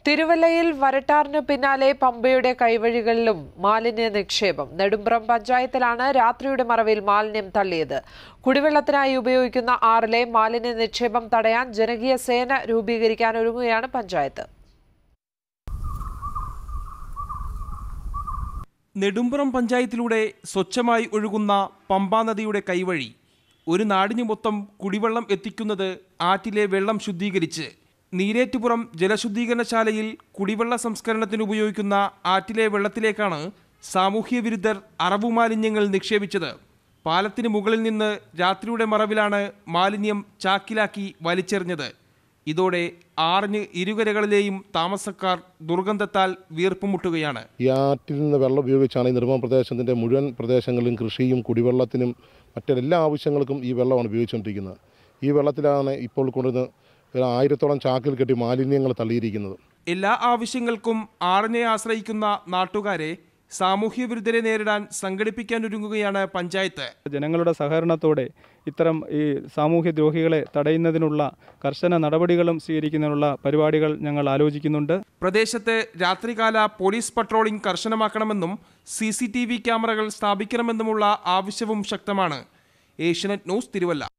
തിരുവല്ലയിൽ വരട്ടാറിന് പിന്നാലെ പമ്പയുടെ കൈവഴികളിലും മാലിന്യ നിക്ഷേപം നെടുമ്പ്രം പഞ്ചായത്തിലാണ് രാത്രിയുടെ മറവിൽ മാലിന്യം തള്ളിയത് കുടിവെള്ളത്തിനായി ഉപയോഗിക്കുന്ന ആറിലെ മാലിന്യ നിക്ഷേപം തടയാൻ ജനകീയ സേന രൂപീകരിക്കാൻ ഒരുങ്ങുകയാണ് പഞ്ചായത്ത് നെടുമ്പ്രം പഞ്ചായത്തിലൂടെ സ്വച്ഛമായി ഒഴുകുന്ന പമ്പാ നദിയുടെ കൈവഴി ഒരു നാടിന് മൊത്തം കുടിവെള്ളം എത്തിക്കുന്നത് ആറ്റിലെ വെള്ളം ശുദ്ധീകരിച്ച് നീരേറ്റുപുറം ജലശുദ്ധീകരണശാലയിൽ കുടിവെള്ള സംസ്കരണത്തിന് ഉപയോഗിക്കുന്ന ആറ്റിലെ വെള്ളത്തിലേക്കാണ് സാമൂഹ്യ വിരുദ്ധർ അറവു മാലിന്യങ്ങൾ നിക്ഷേപിച്ചത് പാലത്തിന് മുകളിൽ നിന്ന് രാത്രിയുടെ മറവിലാണ് മാലിന്യം ചാക്കിലാക്കി വലിച്ചെറിഞ്ഞത് ഇതോടെ ആറിന് ഇരുകരകളിലെയും താമസക്കാർ ദുർഗന്ധത്താൽ വീർപ്പുമുട്ടുകയാണ് ഈ ആറ്റിൽ നിന്ന് വെള്ളം ഉപയോഗിച്ചാണ് ഈ നിർമ്മാണ പ്രദേശത്തിൻ്റെ മുഴുവൻ പ്രദേശങ്ങളിലും കൃഷിയും കുടിവെള്ളത്തിനും മറ്റെല്ലാ ആവശ്യങ്ങൾക്കും ഈ വെള്ളമാണ് ഉപയോഗിച്ചുകൊണ്ടിരിക്കുന്നത് ഈ വെള്ളത്തിലാണ് ഇപ്പോൾ കൊണ്ടുവന്ന് ഒരു ആയിരത്തോളം ചാക്കിൽ കെട്ടി മാലിന്യങ്ങൾ തള്ളിയിരിക്കുന്നത് എല്ലാ ആവശ്യങ്ങൾക്കും ആറിനെ ആശ്രയിക്കുന്ന നാട്ടുകാരെ സാമൂഹ്യ വിരുദ്ധരെ നേരിടാൻ സംഘടിപ്പിക്കാൻ ഒരുങ്ങുകയാണ് പഞ്ചായത്ത് ജനങ്ങളുടെ സഹകരണത്തോടെ ഇത്തരം ഈ സാമൂഹ്യ ദ്രോഹികളെ തടയുന്നതിനുള്ള കർശന നടപടികളും സ്വീകരിക്കുന്നതിനുള്ള പരിപാടികൾ ഞങ്ങൾ ആലോചിക്കുന്നുണ്ട് പ്രദേശത്ത് രാത്രികാല പോലീസ് പട്രോളിംഗ് കർശനമാക്കണമെന്നും സി സി ടി വി ക്യാമറകൾ സ്ഥാപിക്കണമെന്നുമുള്ള ആവശ്യവും ശക്തമാണ് ഏഷ്യനെറ്റ് ന്യൂസ് തിരുവല്ല